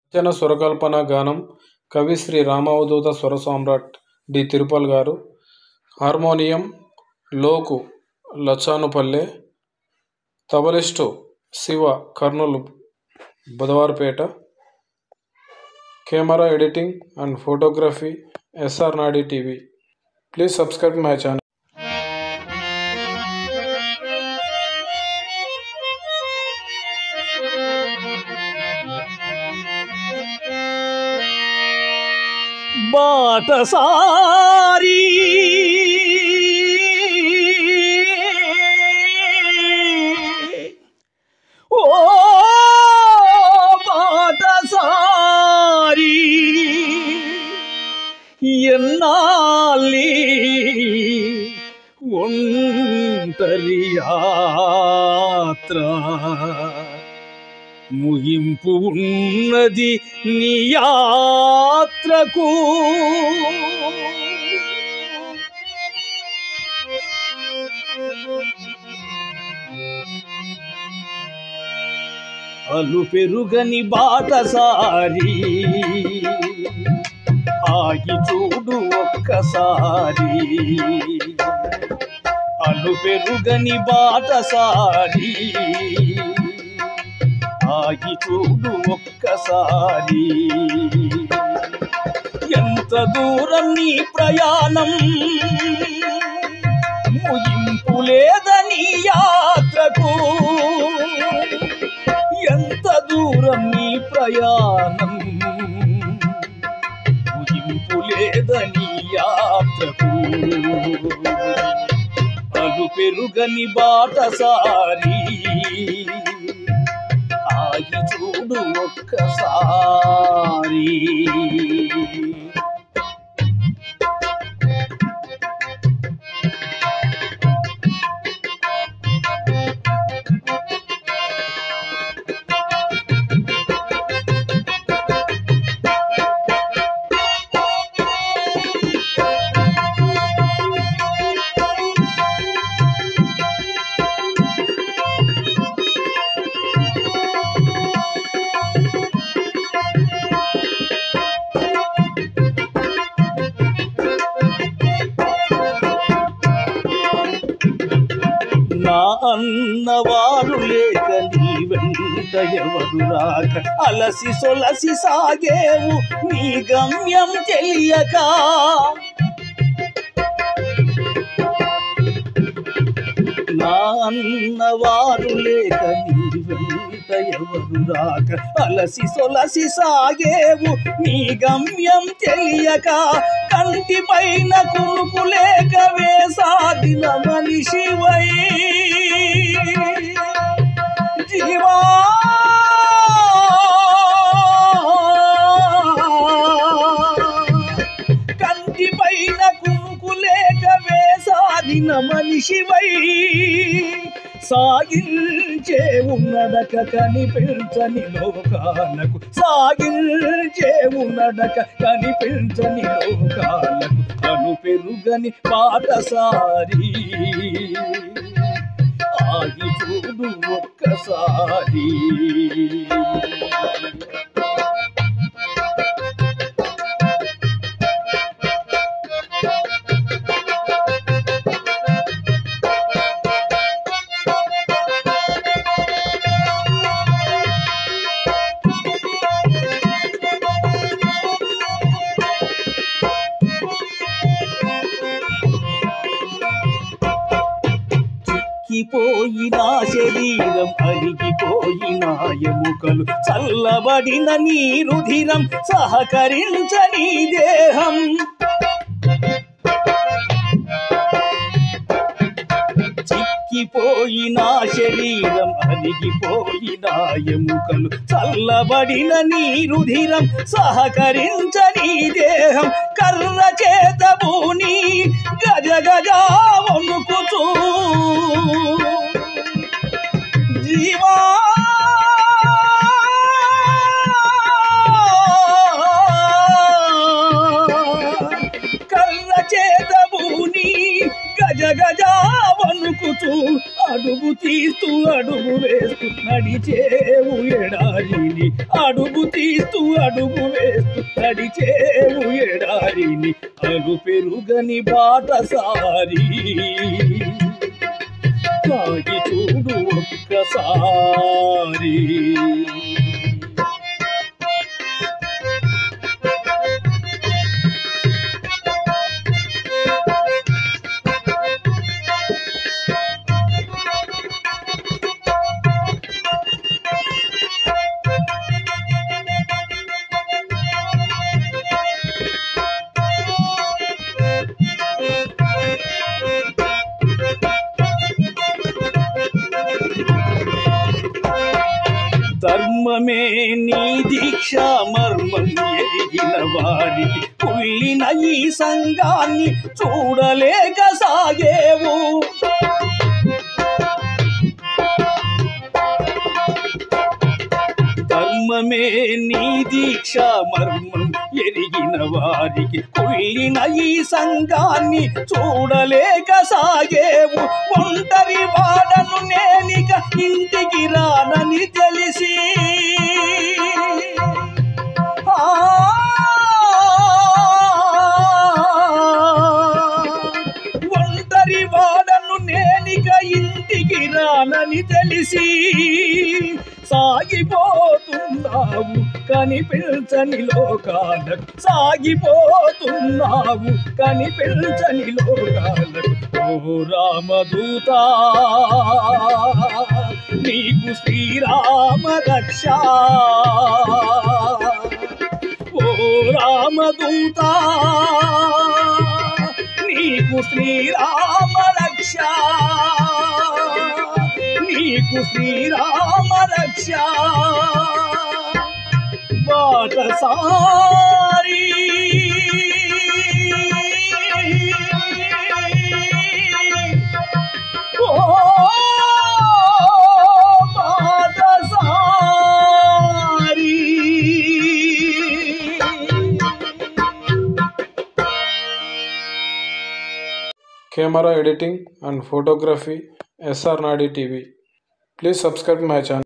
రచన స్వరకల్పన గానం కవి శ్రీ రామావధూత స్వర సామ్రాట్ డి తిరుపల్ గారు హార్మోనియం లోకు లచ్చానుపల్లె తబలిస్టు Shiva Kurnool Budhavarapeta camera editing and photography SR Nadi TV please subscribe my channel బాటసారి ఓ బాటసారి ఎన్నాళ్ళి ఒంటరి యాత్ర ముగింపు ఉన్నది నీ యాత్రకు అలు పెరుగని బాటసారి ఆగి చూడు ఒక్కసారి అలు పెరుగని బాటసారి ఆగి చూడు ఒక్కసారి ఎంత దూరం నీ ప్రయాణం ముగింపు లేదని యాత్రకు ఎంత దూరం నీ ప్రయాణం ముగింపు లేదని యాత్రకు అలు పెరుగని బాటసారి ఆగి చూడు ఒక్కసారి నా అన్నవారు లేక నీ వెంట ఎవరు రాక అలసి సొలసి సాగేవు నీ గమ్యం తెలియక నా అన్నవారు లేక నీ వెంట ఎవరు రాక అలసి సొలసి సాగేవు నీ గమ్యం తెలియక కంటి పైన కునుకు లేక వేసాదిన మనిషివై జీవా కంటి పైన కునుకు లేక వేసాదిన మనిషివై సాగించే ఉన్నడక కనిపించని లోకాలకు సాగించే ఉన్నడక కనిపించని లోకాలకు కను పెరుగని పాటసారి ఆగి చూడు ఒక్కసారి చిక్కిపోయిన శరీరం అరిగిపోయిన ఎముకలు చల్లబడిన నీ రుధిరం సహకరించని దేహం చిక్కిపోయిన శరీరం అరిగిపోయిన ఎముకలు చల్లబడిన నీ రుధిరం సహకరించని దేహం కర్ర చేత భూని గజ గజా వణుకుచూ జీవా కర్ర చేత భూని గజ గజ వణుకుచూ అడుగు తీస్తూ అడుగు వేస్తూ నడిచేవు ఎడారిని అడుగు తీస్తూ అడుగు వేస్తూ నడిచేవు ఎడారిని అలు పెరుగని బాటసారి కాగి చూడు ఒక్కసారి ధర్మమే నీ దీక్ష మర్మం ఎరిగిన వారికి కుళ్ళిన ఈ సంఘాన్ని చూడలేక సాగేవు ధర్మమే నీ దీక్ష మర్మం ఎరిగిన వారికి కుళ్ళిన ఈ సంఘాన్ని చూడలేక సాగేవు ఒంటరి వాడను నేనిక ఇంటికి రానని తెలిసి ఆ ఒంటరి వాడను నేనిక ఇంటికి రానని తెలిసి సాగిపోతున్నావు కనిపించని లోకాలకు సాగిపోతున్నావు కనిపించని లోకాలకు ఓ రామదూత నీకు శ్రీరామ రక్ష ఓ రామదూత నీకు శ్రీరామ రక్ష నీకు శ్రీరామ రక్ష బాటసారి ఓ బాటసారి Camera editing and photography SR Nadi TV. Please subscribe my channel.